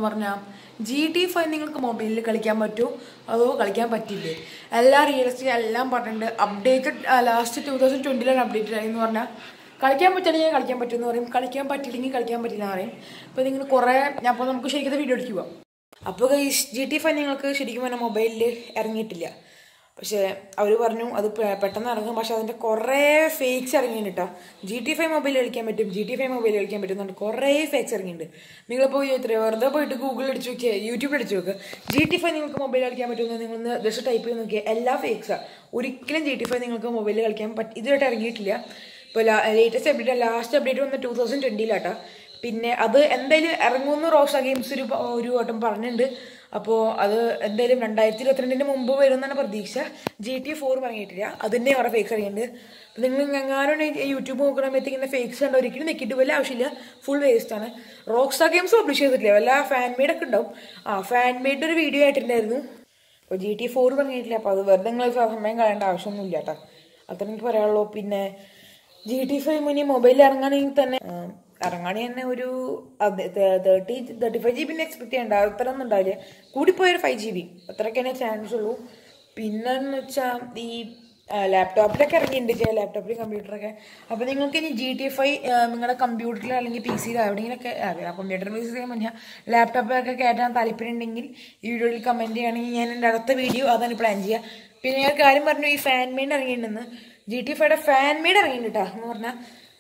പറഞ്ഞാൽ G T five നിങ്ങൾക്ക് മൊബൈലിൽ കളിക്കാൻ പറ്റുമോ അതോ കളിക്കാൻ പറ്റില്ലേ എല്ലാ റിയലിസ്റ്റിക് എല്ലാം പറഞ്ഞിട്ടുണ്ട് അപ്ഡേറ്റഡ് ലാസ്റ്റ് ടൂ തൗസൻഡ് ട്വൻറ്റിലാണ് അപ്ഡേറ്റഡ് ആയെന്ന് പറഞ്ഞാൽ കളിക്കാൻ പറ്റണമെങ്കിൽ കളിക്കാൻ പറ്റുമെന്ന് പറയും കളിക്കാൻ പറ്റില്ലെങ്കിൽ കളിക്കാൻ പറ്റില്ല എന്ന് പറയും അപ്പോൾ നിങ്ങൾ കുറേ ഞാൻ അപ്പോൾ നമുക്ക് ശരിക്കും വീഡിയോ എടുക്കുക അപ്പോൾ ഈ ജി ടി ഫൈവ് നിങ്ങൾക്ക് ശരിക്കും പറഞ്ഞാൽ മൊബൈലിൽ ഇറങ്ങിയിട്ടില്ല പക്ഷേ അവർ പറഞ്ഞു അത് പെ- പെട്ടെന്ന് ഇറങ്ങും പക്ഷെ അതിൻ്റെ കുറേ ഫേക്സ് ഇറങ്ങിയിട്ടുണ്ട് കേട്ടോ ജി ടി ഫൈവ് മൊബൈൽ കളിക്കാൻ പറ്റും ജി ടി ഫൈവ് മൊബൈൽ കളിക്കാൻ പറ്റും എന്നുണ്ട് കുറേ ഫേക്സ് ഇറങ്ങിയിട്ടുണ്ട് നിങ്ങളിപ്പോൾ ഇത്ര വെറുതെ പോയിട്ട് ഗൂഗിളിൽ അടിച്ച് നോക്കിയാൽ യൂട്യൂബിൽ അടിച്ച് നോക്കുക ജി ടി ഫൈവ് നിങ്ങൾക്ക് മൊബൈൽ കളിക്കാൻ പറ്റുമെന്ന് നിങ്ങളൊന്ന് ജസ്റ്റ് ടൈപ്പ് ചെയ്ത് നോക്കിയാൽ എല്ലാ ഫേക്സാണ് ഒരിക്കലും ജി ടി ഫൈവ് നിങ്ങൾക്ക് മൊബൈലിൽ കളിക്കാൻ പറ്റും ഇതുമായിട്ട് ഇറങ്ങിയിട്ടില്ല ഇപ്പോൾ ലേറ്റസ്റ്റ് അപ്ഡേറ്റ് ലാസ്റ്റ് അപ്ഡേറ്റ് വന്ന ടൂ തൗസൻഡ് ട്വൻറ്റിയിലാട്ടോ പിന്നെ അത് എന്തായാലും ഇറങ്ങുമെന്ന് റോഷ ഗെയിംസ് ഒരു പ- ഒരു വട്ടം പറഞ്ഞിട്ടുണ്ട് അപ്പോൾ അത് എന്തായാലും രണ്ടായിരത്തി ഇരുപത്തിരണ്ടിന് മുമ്പ് വരുമെന്നാണ് പ്രതീക്ഷ ജി ടി ഫോർ ഇറങ്ങിയിട്ടില്ല അതിൻ്റെ കുറേ ഫേക്സ് ഇറങ്ങിയിട്ടുണ്ട് അപ്പോൾ നിങ്ങൾ എങ്ങാനും യൂട്യൂബ് നോക്കുന്ന സമയത്ത് ഇങ്ങനെ ഫേക്സ് കണ്ട ഒരിക്കലും നെക്കിട്ട് വല്ല ആവശ്യമില്ല ഫുൾ വേസ്റ്റ് ആണ് റോക്സ്റ്റാർ ഗെയിംസ് പബ്ലിഷ് ചെയ്തിട്ടില്ല വല്ല ഫാൻ മെയ്ഡ് ഒക്കെ ഉണ്ടാവും ആ ഫാൻ മെയ്ഡ് ഒരു വീഡിയോ ആയിട്ടുണ്ടായിരുന്നു അപ്പോൾ ജി ടി ഫോർ ഇറങ്ങിയിട്ടില്ല അപ്പോൾ അത് വെറുതെ നിങ്ങൾ സമയം കളയേണ്ട ആവശ്യമൊന്നുമില്ല കേട്ടോ അത്ര എനിക്ക് പറയാനുള്ളൂ പിന്നെ ജി ടി ഫൈവ് മിനി മൊബൈലിൽ ഇറങ്ങുകയാണെങ്കിൽ തന്നെ ആ, ഇറങ്ങുകയാണെങ്കിൽ തന്നെ ഒരു തേർട്ടി തേർട്ടി ഫൈവ് ജി ബിൻ്റെ എക്സ്പെക്ട് ചെയ്യണ്ട അത്ര ഒന്നും ഉണ്ടാവില്ല കൂടിപ്പോയൊരു ഫൈവ് ജി ബി അത്രയ്ക്കന്നെ ചാൻസ് ഉള്ളൂ പിന്നെന്ന് വെച്ചാൽ ഈ ലാപ്ടോപ്പിലൊക്കെ ഇറങ്ങിയിട്ടുണ്ട് ചില ലാപ്ടോപ്പിൽ കമ്പ്യൂട്ടറൊക്കെ അപ്പോൾ നിങ്ങൾക്ക് ഇനി ജി ടി ഫൈവ് നിങ്ങളുടെ കമ്പ്യൂട്ടറിലോ അല്ലെങ്കിൽ പി സിയിലോ എവിടെയെങ്കിലൊക്കെ കമ്പ്യൂട്ടറിൽ യൂസ് ചെയ്യാൻ പറ്റില്ല ലാപ്ടോപ്പിലൊക്കെ കയറ്റാൻ താല്പര്യം ഉണ്ടെങ്കിൽ ഈ വീഡിയോയിൽ കമൻറ്റ് ചെയ്യുകയാണെങ്കിൽ ഞാൻ എൻ്റെ അടുത്ത വീഡിയോ അതാണ് പ്ലാൻ ചെയ്യുക പിന്നെ ഞാൻ ഒരു കാര്യം പറഞ്ഞു ഈ ഫാൻ മെയ്ഡ് ഇറങ്ങിയിട്ടുണ്ടെന്ന് ജി ടി ഫൈയുടെ ഫാൻ മെയ്ഡ് ഇറങ്ങിയിട്ടുണ്ട് കേട്ടോ എന്ന് പറഞ്ഞാൽ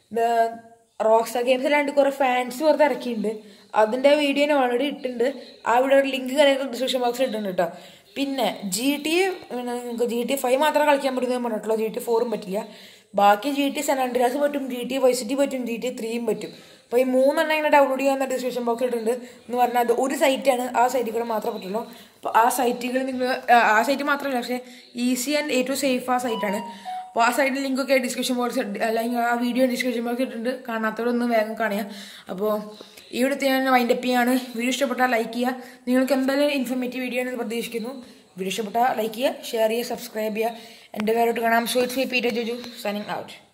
റോക്സ്റ്റാർ ഗെയിംസ് അല്ലാണ്ട് കുറേ ഫാൻസ് പുറത്ത് ഇറക്കിയിട്ടുണ്ട് അതിൻ്റെ വീഡിയോ ഞാൻ ഓൾറെഡി ഇട്ടിട്ടുണ്ട് ആ വീഡിയോ ലിങ്ക് കാര്യങ്ങൾ ഡിസ്ക്രിപ്ഷൻ ബോക്സിൽ ഇട്ടിട്ടുണ്ട് കേട്ടോ പിന്നെ ജി ടി നിങ്ങൾക്ക് ജി ടി ഫൈവ് മാത്രമേ കളിക്കാൻ പറ്റുമെന്ന് പറഞ്ഞിട്ടുള്ളൂ ജി ടി ഫോറും പറ്റില്ല ബാക്കി ജി ടി സെൻ ആൻഡ്രിയാസ് പറ്റും ജി ടി വൈസിറ്റി പറ്റും ജി ടി ത്രീയും പറ്റും അപ്പോൾ ഈ മൂന്നെണ്ണം ഇങ്ങനെ ഡൗൺലോഡ് ചെയ്യാൻ ഡിസ്ക്രിപ്ഷൻ ബോക്സിൽ ഇട്ടിട്ടുണ്ട് എന്ന് പറഞ്ഞാൽ അത് ഒരു സൈറ്റാണ് ആ സൈറ്റിൽ കൂടെ മാത്രമേ പറ്റുള്ളൂ അപ്പോൾ ആ സൈറ്റുകൾ നിങ്ങൾ ആ സൈറ്റ് മാത്രമല്ല പക്ഷേ ഈസി ആൻഡ് ഏറ്റവും സേഫ് ആ സൈറ്റാണ് അപ്പോൾ ആ സൈഡിൽ ലിങ്കൊക്കെ ഡിസ്ക്രിപ്ഷൻ ബോക്സ് അല്ലെങ്കിൽ ആ വീഡിയോ ഡിസ്ക്രിപ്ഷൻ ബോക്സ് ഇട്ടിട്ടുണ്ട് കാണാത്തവരൊന്ന് വേഗം കാണുക അപ്പോൾ ഈ ഇവിടുത്തെ ഞാൻ വൈൻഡ് അപ്പ് ചെയ്യാണ് വീഡിയോ ഇഷ്ടപ്പെട്ടാൽ ലൈക്ക് ചെയ്യുക നിങ്ങൾക്ക് എന്തായാലും ഇൻഫർമേറ്റീവ് വീഡിയോ ആണെന്ന് പ്രതീക്ഷിക്കുന്നു വീഡിയോ ഇഷ്ടപ്പെട്ടാൽ ലൈക്ക് ചെയ്യുക ഷെയർ ചെയ്യുക സബ്സ്ക്രൈബ് ചെയ്യുക എൻ്റെ പേരോട്ട് കാണാം so it's me Peter Joju signing out